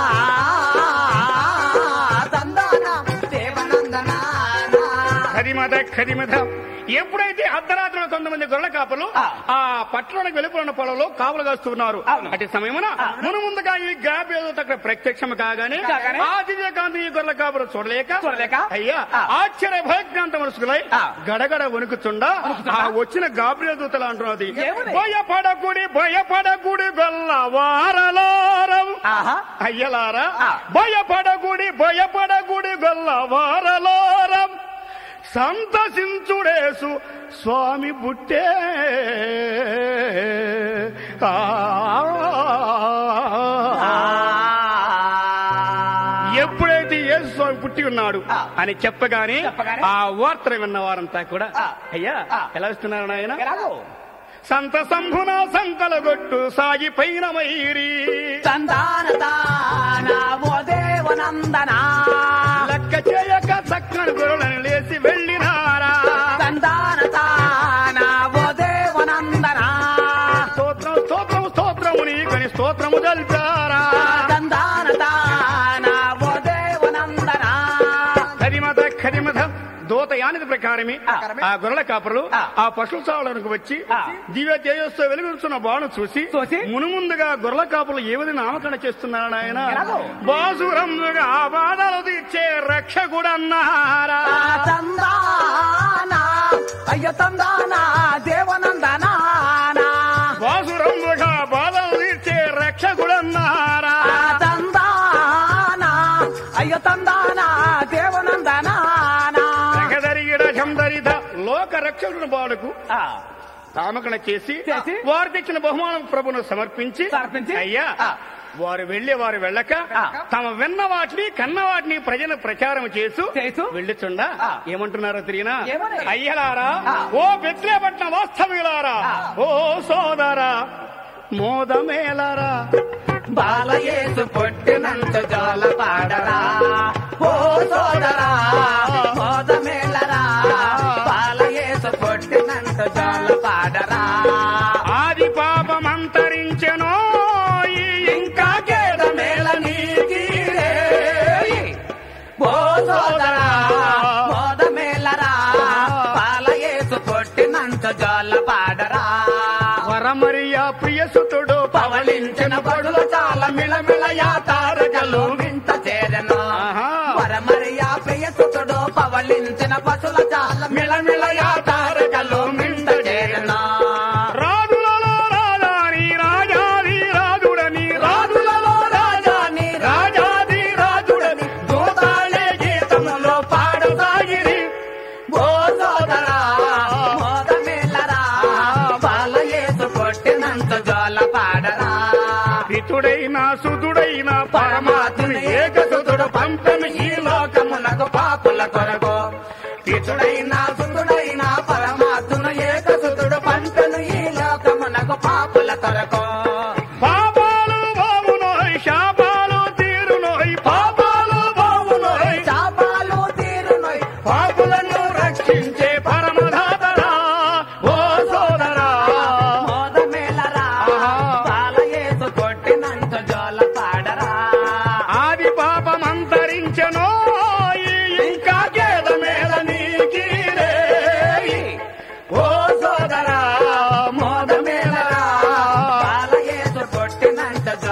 తందాన దేవనందనా ఖరిమద ఖరిమద ఎప్పుడైతే అర్ధరాత్రి కొంతమంది గొర్రెల కాపలు ఆ. ఆ పట్టణానికి వెలుపడిన పొలంలో కాపులు కాస్తున్నారు అవును. అటు సమయమున మును ముందుగా ఈ గాబేదో అక్కడ ప్రత్యక్షం కాగానే కాగానే ఆ దివ్యకాంతి ఈ గొర్రెల కాపులు చూడలేక చూడలేక అయ్యా ఆ. ఆశ్చర్య భయజ్ఞాంత మనసుకులై ఆ. గడగడ వణుకుతుండా ఆ వచ్చిన గాబ్రియ దూతలు అంటున్నది ఏమని? భయపడకుడి భయపడకుడి గొల్ల వారలారం ఆహా అయ్యలారా ఆ. భయపడగుడి భయపడగుడి గొల్ల వారలోరం సంతసించుడేసు స్వామి బుట్టే ఆ. ఎప్పుడైతే యేసు స్వామి పుట్టి ఉన్నాడు ఆ. అని చెప్పగానే చెప్పగానే ఆ వార్త విన్న వారంతా కూడా ఆ. అయ్యా ఆ. ఎలా వస్తున్నారు నాయన ఎలాగో సంత సంభున సంకలగొట్టు సాగిపోయిన మైరీ తందాన తాన ఓ దేవనందనా లెక్క చేయక చక్కని గొర్రెలను లేచి వెళ్ళినారా తందాన తాన ఓ దేవనందనా స్తోత్రం స్తోత్రం స్తోత్రము నీకని స్తోత్రము జల్పారా తందాన తాన ఓ దేవనందనా ఖరిమత ఖరిమత దూతయానిది ప్రకారమే ఆ. ఆ గొర్రెల కాపరులు ఆ. ఆ పశువుల చావడానికి వచ్చి ఆ. దివ్య తేజస్తో వెలుగుతున్న బాణం చూసి చూసి? మునుముందుగా గొర్రెల కాపులు ఏ విధంగా నామకరణ చేస్తున్నాడు ఆయన ఎలాగో? బాసురముగా ఆ బాధలు తీర్చే రక్షకుడన్నారా ఆ తందాన అయ్య తందాన దేవనందనా బాసురముగా బాధలు తీర్చే రక్షకుడన్నారా ఆ తందాన అయ్య తందాన దేవనందనా జగదరిగిడ జందరిద లోక రక్షకుడు బాడుకు ఆ తామకణ చేసి చేసి? వారు తెచ్చిన బహుమానం ప్రభును సమర్పించి సమర్పించి? అయ్యా ఆ. వారు వెళ్లి వారు వెళ్ళక ఆ. తమ విన్న వాటిని కన్న వాటిని ప్రజల ప్రచారం చేస్తూ చేస్తూ? వెళ్ళుచుండా ఆ. ఏమంటున్నారో తిరిగినా ఏమని? అయ్యలారా ఆ. ఓ బెత్లేపట్నం వాస్తవ్యులారా ఆ. ఓ సోదరా మోదమేలరా బాలయేసు పొట్టినంత జోల పాడరా ఓ సోదరా మోదమేలరా బాలయేసు పొట్టినంత జోల పాడరా ఆది పాపమంతరించెనో ఈ ఇంకా గేద మేళ నీకిరే ఓ సోదరా మోదమేలరా బాలయేసు పొట్టినంత జోల పాడరా వరమరియా ప్రియసుతుడు పవళించిన పడుల చాలా మిళమిళయా తారకలు వింత చేరను ఆహా. వరమరియా ప్రియసుతుడు పవళించిన పశుల చాలా మిళమిళయా తారకలు వింత చేరను రాజులలో రాజాని రాజాది రాజుడని రాజులలో రాజాని రాజాది రాజుడని దూతాళే గీతములో పాడసాగిరి ఓ సోదరా మోదమేలరా బాలయేసు కొట్టినంత జోల పాడరా పితుడైన సుతుడైన పరమాత్ముని ఏకసుతుడు పంపని ఈ లోకమునకు పాపుల కొరకు పితుడైన సుతుడైన పరమాత్మున ఏకసుతుడు పంటను ఈ లోకమునకు పాపుల కొరకు పాపాలు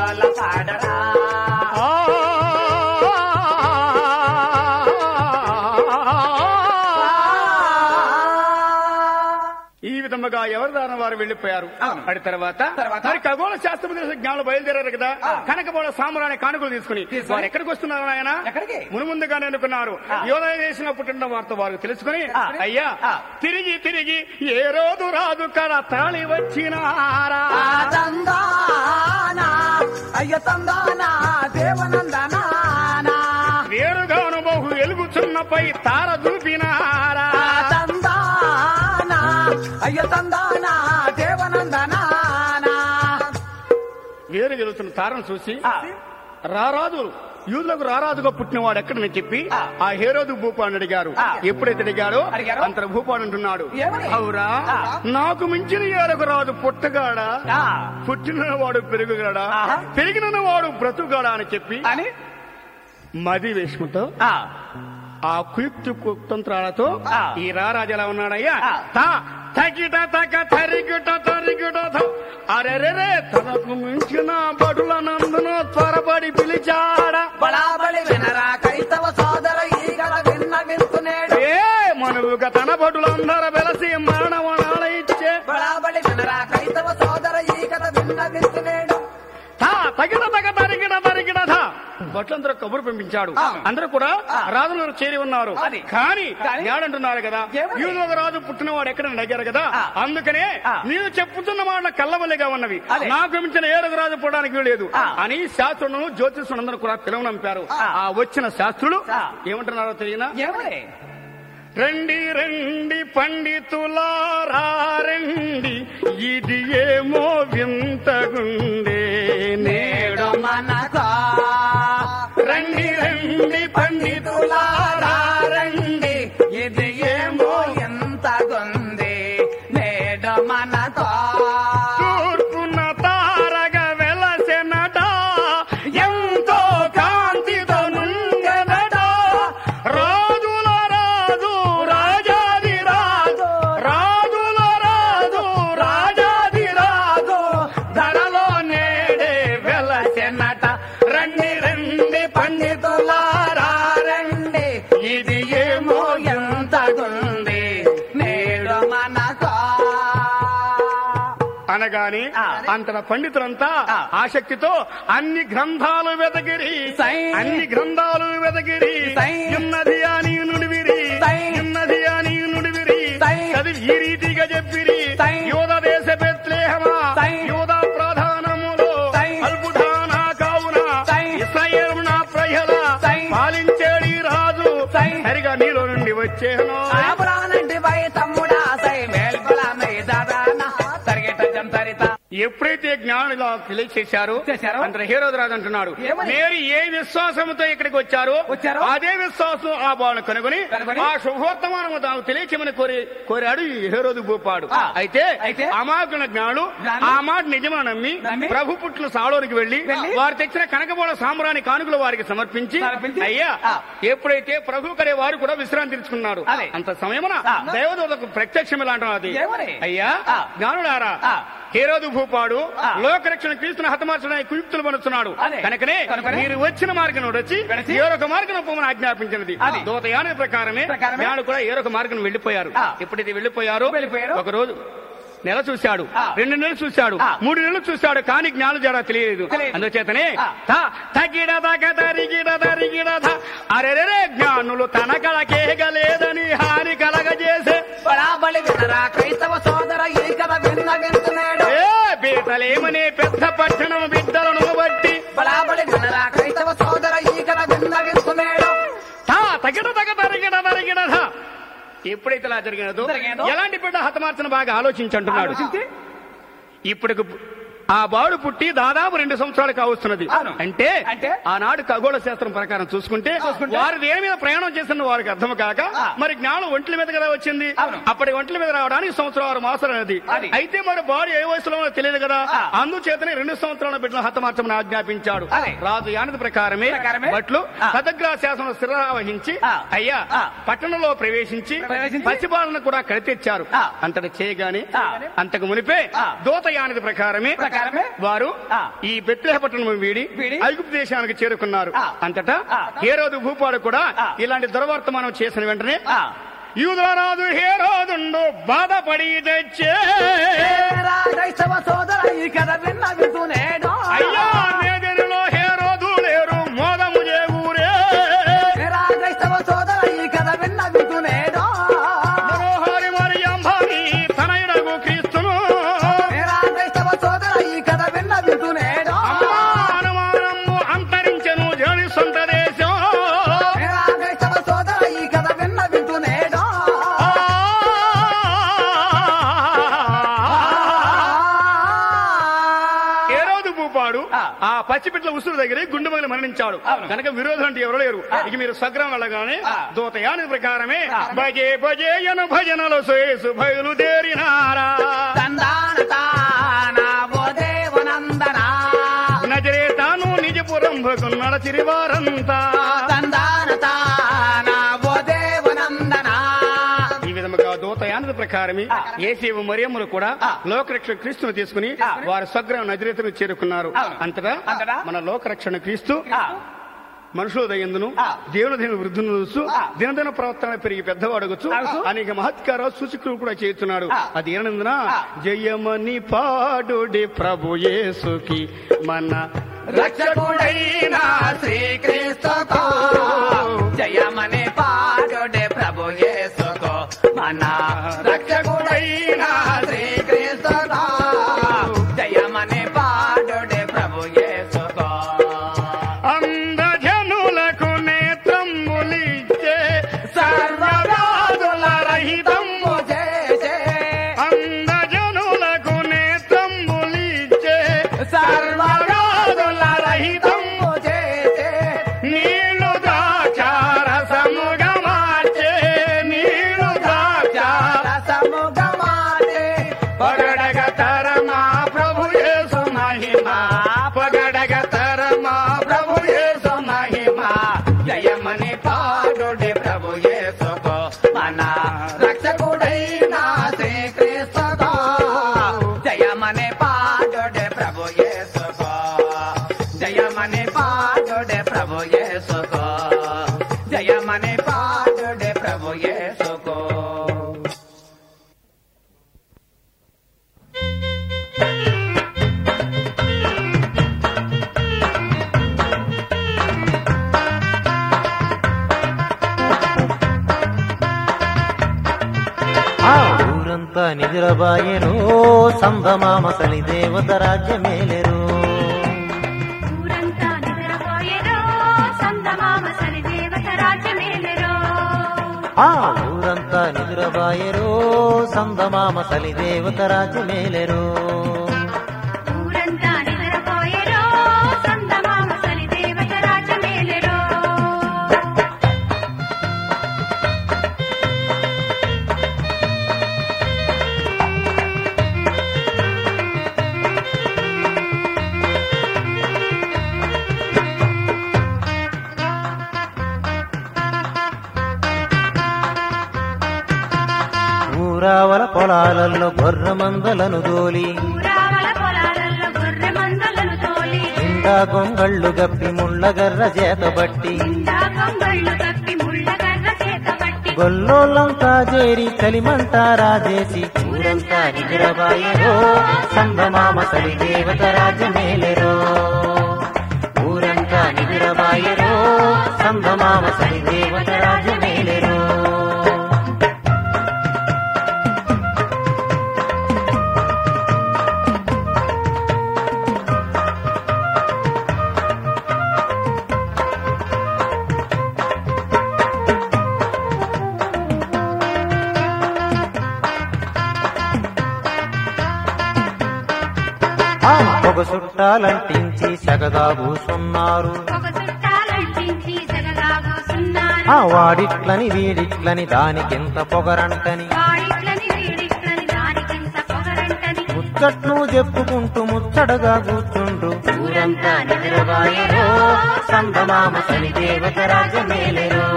జోల పాడరా ఆ ఈ విధముగా ఎవరి దాన వారు వెళ్లిపోయారు అవును. అడి తర్వాత తర్వాత? మరి ఖగోళ శాస్త్రం తెలిసిన జ్ఞానులు బయలుదేరారు కదా ఆ. కనకబోళ సాంబ్రాన్ని కానుకలు తీసుకుని తీసుకుని? వారు ఎక్కడికి వస్తున్నారు ఆయన ఎక్కడికి? మునుముందుగానే అనుకున్నారు ఆ. యోదయ దేశంలో పుట్టిన వార్త వారు తెలుసుకుని ఆ. అయ్యా ఆ. తిరిగి తిరిగి ఏ రోజు రాదు కడ తరలి వచ్చినారా ఆ తందానా అయ్య తందానా దేవనందనానా వేరుగాను బహు వెలుగుచున్నపై తార చూపినారా ఆ తందానా అయ్య తందానా దేవనందనానా వేరు వెలుగుతున్న తారను చూసి ఆ, రారాజు యూదులకు రారాజుగా పుట్టినవాడు ఎక్కడని చెప్పి ఆ. ఆ హేరోదు భూపాన్ని అడిగారు ఆ. ఎప్పుడైతే అడిగారో అడిగారో? అంతర భూపాడు అంటున్నాడు ఏమని? అవురా ఆ. నాకు మించిన ఏరకు రాజు పుట్టగాడా ఆ, పుట్టిన వాడు పెరుగుగాడా ఆహా. పెరిగిన వాడు బ్రతుగాడా అని చెప్పి అని మది వేషముతో ఆ, ఆ కుయుక్తి కుతంత్రాలతో ఆ. ఈ రారాజు ఎలా ఉన్నాడయ్యా ఆ. తా తగిట తగ తరిగిట తరిగిట థ. అరెరెరే తనకు మించిన బడుల నందున త్వరపడి పిలిచాడా బళాబళి వినరా కైతవ సోదర ఈగల విన్న వింటునేడు ఏ మనువుగా తన బడులందర వెలసి మరణవనాల ఇచ్చే బళాబళి వినరా కైతవ సోదర ఈగల విన్న వింటునేడు తా తగిన తగ తరిగిట తరిగిట థ. భట్లందరూ కబురు పంపించాడు ఆ. అందరూ కూడా ఆ. రాజులను చేరి ఉన్నారు అది. కానీ కానీ? ఏడంటున్నారు కదా ఏమని? యూదులకు రాజు పుట్టినవాడు ఎక్కడ అడిగారు కదా ఆ. అందుకనే ఆ. నీవు చెప్పుతున్న మాట కల్లవల్లిగా ఉన్నవి అదే. నాకు మించిన ఏడుగు రాజు పోవడానికి లేదు ఆ. అని శాస్త్రులను జ్యోతిషులందరూ కూడా పిలవనంపారు ఆ. ఆ వచ్చిన శాస్త్రులు ఆ. ఏమంటున్నారో తెలియనా ఏమని రండి రండి పండితులారా రండి ఇది ఏమో వింతగుండే నేడు మనకా రండి రండి పండితులారా రండి ఇది ఏమో ఎంత గుంది నేడు మనతో తూర్పున తారగ వెలసెనట ఎంతో కాంతితో నుండెనట రాజుల రాజు రాజాది రాజు రాజుల రాజు రాజాది రాజు ధరలో నేడే వెలసెనట రండి రండి పండితులారా రండి ఇది ఏమో ఎంత గుంది నేడు మనతో అనగాని ఆ. అంతట పండితులంతా ఆ. ఆసక్తితో అన్ని గ్రంథాలు వెదగిరి సై. అన్ని గ్రంథాలు వెదగిరి సై. ఉన్నది అని నుడివిరి సై. ఉన్నది అని నుడివిరి సై. చదివి ఈ రీతిగా చెప్పిరి సై. యోధ దేశ బెత్లేహమా సై. యోధ ప్రధానములో సై. అల్పుధానా కావున సై. ఇస్రాయేలు నా ప్రజల సై. పాలించేడి రాజు సై. సరిగా నీలో నుండి వచ్చేను ఆపరానంటి వై తమ్ముడా సై మేల్కొల దాదాన తరిగేట జంతరిత ఎప్పుడైతే జ్ఞానులు ఇలా తెలియచేశారో చేశారో? అందరు హీరోరాజు అంటున్నాడు ఏమని? మీరు ఏ విశ్వాసంతో ఇక్కడికి వచ్చారో వచ్చారో? అదే విశ్వాసం ఆ బాను కనుగొని కనుగొని? ఆ శుభవర్తమానము తాను తెలియచేమని కోరి కోరాడు ఈ హేరోదు భూపాడు ఆ. అయితే అయితే? అమాకుల జ్ఞానులు జ్ఞానులు? ఆ మాట నిజమా నమ్మి నమ్మి? ప్రభు పుట్ల సాలోనికి వెళ్లి వెళ్ళి? వారు తెచ్చిన కనకబోళ సాంబ్రాణి కానుకలు వారికి సమర్పించి సమర్పించి? అయ్యా ఆ. ఎప్పుడైతే ప్రభు కరే వారు కూడా విశ్రాంతి తీసుకున్నారు అదే. అంత సమయమున ఆ. దైవదూతకు ప్రత్యక్షం ఎలా అంటున్నది ఏమని? అయ్యా ఆ. జ్ఞానుడారా ఆ. హేరోదు భూపాడు ఆ. లోకరక్షణ క్రీస్తును హతమార్చడానికి కుయుక్తులు పనుతున్నాడు అదే. కనుకనే కనుకనే మీరు వచ్చిన మార్గం వచ్చి వెడచి ఏరొక మార్గం పొమ్మని ఆజ్ఞాపించినది అది. దూతయాన ప్రకారమే ప్రకారమే జ్ఞానులు కూడా ఏరొక మార్గం వెళ్లిపోయారు ఆ. ఎప్పుడైతే వెళ్లిపోయారు వెళ్ళిపోయారు. ఒక రోజు నెల చూశాడు ఆ. రెండు నెలలు చూశాడు ఆ. మూడు నెలలు చూశాడు కానీ జ్ఞానం జరా తెలియదు తెలియదు. అందుచేతనే ఆ. థ, తగిడ తగ తరిగిడ తరిగిడ థ. అరెరెరే జ్ఞానులు తన కళకేగలేదని హాని కలగజేసే బళాబళి వినరా క్రైస్తవ సోదర ఈ కథ విన్న వింటున్నాడు ఏ బీటలేమనే పెద్ద పట్టణం బిడ్డలను బట్టి బళాబళి వినరా క్రైస్తవ సోదర ఈ కథ విన్న వింటున్నాడు తా తగిన తగ తరిగిడ తరిగిడ థ. ఎప్పుడైతే ఇలా జరిగినదో జరిగినదో? ఎలాంటి బిడ్డ హతమార్చన బాగా ఆలోచించంటున్నాడు ఆలోచించి ఇప్పుడు ఆ బాడు పుట్టి దాదాపు రెండు సంవత్సరాలు కావస్తున్నది అవును. అంటే అంటే? ఆనాడు ఖగోళ శాస్త్రం ప్రకారం చూసుకుంటే చూసుకుంటే? వారు దేని మీద ప్రయాణం చేసిన వారికి అర్థం కాక ఆ. మరి జ్ఞానం ఒంట్ల మీద కదా వచ్చింది అవును. అప్పటి ఒంట్ల మీద రావడానికి సంవత్సరం ఆరు మాసాలు అనేది అది. అయితే మరి బాడీ ఏ వయసులో ఉన్నదో తెలియదు కదా ఆ. అందుచేతనే రెండు సంవత్సరాల బిడ్డలు హతమార్చమని ఆజ్ఞాపించాడు అదే. రాజు యానది ప్రకారమే ప్రకారమే? బట్లు ఆ. పదగ్రా శాసనం శిర వహించి ఆ. అయ్యా ఆ. పట్టణంలో ప్రవేశించి ప్రవేశించి? పసిపాలను కూడా కడితెచ్చారు ఆ. అంతటి చేయగానే ఆ. అంతకు మునిపే ఆ. దూతయానది ప్రకారమే ప్రకారమే? ప్రకారమే వారు ఆ. ఈ బెత్లేహపట్నం వీడి వీడి ఐగుప్తు దేశానికి చేరుకున్నారు ఆ. అంతటా ఆ. హేరోదు భూపాడు కూడా ఆ. ఇలాంటి దుర్వర్తమానం చేసిన వెంటనే ఆ. యూదరాజు హేరోదుండు బాధపడి తెచ్చే ఏరా క్రైస్తవ సోదర ఈ కథ విన్న వింటూనేడో అయ్యా మేదిరిలో హేరోదు లేరు మోదము చేకూరే ఏరా క్రైస్తవ సోదర ఈ కథ విన్న వింటూనేడో మనోహరి మరియంబాని తనయుడగు క్రీస్తును ఏరా క్రైస్తవ సోదర ఈ కథ విన్న వింటూనేడో అనుమానము అంతరించెను జని సొంత దేశం ఏరా క్రైస్తవ సోదర ఈ కథ విన్న వింటూనేడో ఏ రోజు భూపాడు ఆ. ఆ పచ్చిపిట్ల ఉసురు దగ్గర గుండె పగిలి మరణించాడు అవును. కనుక విరోధం అంటే ఎవరు లేరు ఇక మీరు స్వగ్రం వెళ్ళగానే ఆ. దూతయాని ప్రకారమే భజే భజేయను భజనలు శేసు బయలుదేరినారా తందాన తాన ఓ దేవనందనా నజరే తాను నిజపురం నడచిరి వారంతా తందాన తాన ఓ దేవనందనా ఈ విధముగా దూతయానది ప్రకారమే ఏసేవు మరియమ్మలు కూడా ఆ. లోకరక్షణ క్రీస్తును తీసుకుని ఆ. వారి స్వగ్రహం నజరేతను చేరుకున్నారు అవును. అంతటా అంతటా మన లోకరక్షణ క్రీస్తు ఆ. మనుషుల దయందును ఆ. దేవుని దీని వృద్ధులను చూస్తూ ఆ. దినదిన ప్రవర్తన పెరిగి పెద్దవాడగచ్చు అవును. అనేక మహత్కార సూచకులు కూడా చేస్తున్నాడు ఆ. అది ఏనందున ఆ. జయమని పాడుడి ప్రభు యేసుకి మన రక్షకుడైన శ్రీక్రీస్తుతో జయమని పాడుడే ప్రభు యేసుతో మన రక్షకుడైన శ్రీక్రీస్తుతో జయమని పాడుడే ప్రభు యేసుతో అందజనులకు నేత్రములిచ్చే సర్వరాజుల రహితము చేసే అందజనులకు నేత్రములిచ్చే సర్వరాజుల రహితము చేసే నీళ్లు ద్రాక్షారసముగా మార్చే నీళ్లు ద్రాక్షార రసముగమానే పగడగ తరమా ప్రభు యేసు మహిమ పగడగ తరమా ప్రభు యేసు మహిమ జయమని పాడుడే ప్రభు యేసుతో మన రక్షకుడైన శ్రీక్రీస్తుతో జయమని పాడుడే ప్రభు యేసుతో జయమని పాడుడే ప్రభు యేసుతో జయమని పాడుడే ప్రభు యేసుతో ఆ ఊరంతా నిదురబాయెను సంభమామ సలి దేవత రాజ్యమేలెరు ఊరంతా నిద్రపోయెరో, సందమామ సరి దేవత రాజ్యమేలెరో. ఆ ఊరంతా నిదురబాయెరు సంభమామ సలి దేవత రాజ్యమేలెరు ఊరంతా నిద్రపోయెరో, సందమామ సరి దేవత రాజ్యమేలెరో. ఊరావల పొలాలలో గొర్రె మందలను దోలి ఊరావల పొలాలలో గొర్రె మందలను తోలి, నిండా గొంగళ్ళు గప్పి ముళ్ళగర్ర చేతబట్టి నిండా కొంగళ్ళు కప్పి ముళ్ళగర్ర చేతబట్టి, గొల్లోలంతా చేరి కలిమంట రాజేసి ఊరంతా నిద్రబాయెరో సంభమామ సలి దేవత రాజ్యమేలెరో ఊరంతా నిద్రబాయెరో సంభమామ సలి దేవత రాజ్యమేలెరో ఆ పొగ చుట్టాలంటించి సగదా కూసున్నారు ఒక చుట్టాలంటించి జగగా కూసున్నారు. ఆ వాడిట్లని వీడిట్లని దానికింత పొగరంటని వాడిట్లని వీడిట్లని దానికింత పొగరంటని ముచ్చట్లు చెప్పుకుంటూ ముచ్చటగా కూర్చుంటూ ఊరంతా నిద్రబాయరో సంభమామ సలి దేవత రాజమేలెరో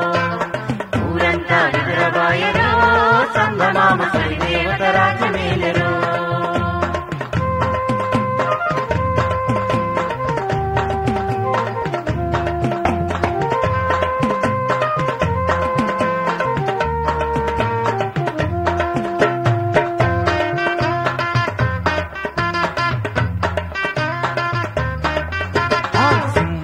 ఊరంతా నిద్రబాయరో సంభమామ సలి దేవత రాజమేలెరో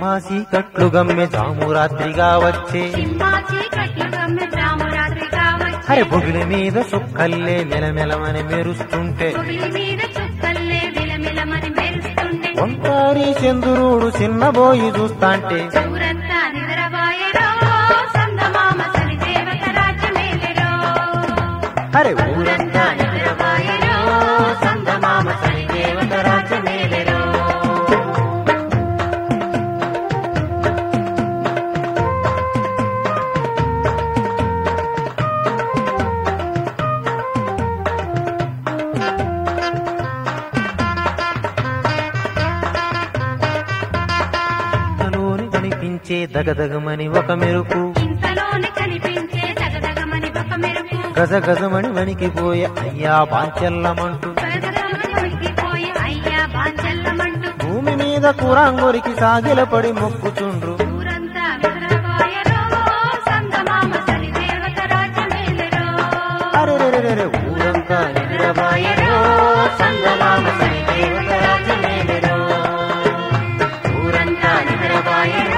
చిమ్మాసి కట్లు గమ్మె జాము రాత్రిగా వచ్చే సింహాచి కట్లు గమ్మె రామురాత్రి కావచ్చు అరే బొగిలి మీద సుక్కల్లే మెలమెలమని మెరుస్తుంటే పొగిలి మీద చుక్కల్లే విలమిలమని మెరుస్తుండే ఒంటారి చంద్రుడు చిన్నబోయి చూస్తాంటే ఊరంతా నిద్రపోయెరో సందమామ సలి దేవత రాజ్యమేలెరో అరే ఊరంతా నిద్రపోయెరో సందమామ సలి దేవత రాజ్యమేలెరో ఇంతలోని కనిపించే దగదగమని ఒక మెరుపు ఇంతలోనే కనిపించే జగదగమని ఒక మెరుపు గజగజమని వణికిపోయే అయ్యా బాంచెల్లమంటూ గజగజమని వణికిపోయి అయ్యా బాంచల్లమంటూ భూమి మీద కూరాంగురికి సాగిలపడి మొక్కుచుండ్రు ఊరంతా నిద్రపోయెరో సందమామ సలి దేవత రాజ్యమేలెరో అరెరెరెరెరె ఊరంతా నిద్రపోయెరో సంగమామ సరి దేవత రాజ్యమేలెరో. ఊరంతా నిద్రపోయెరో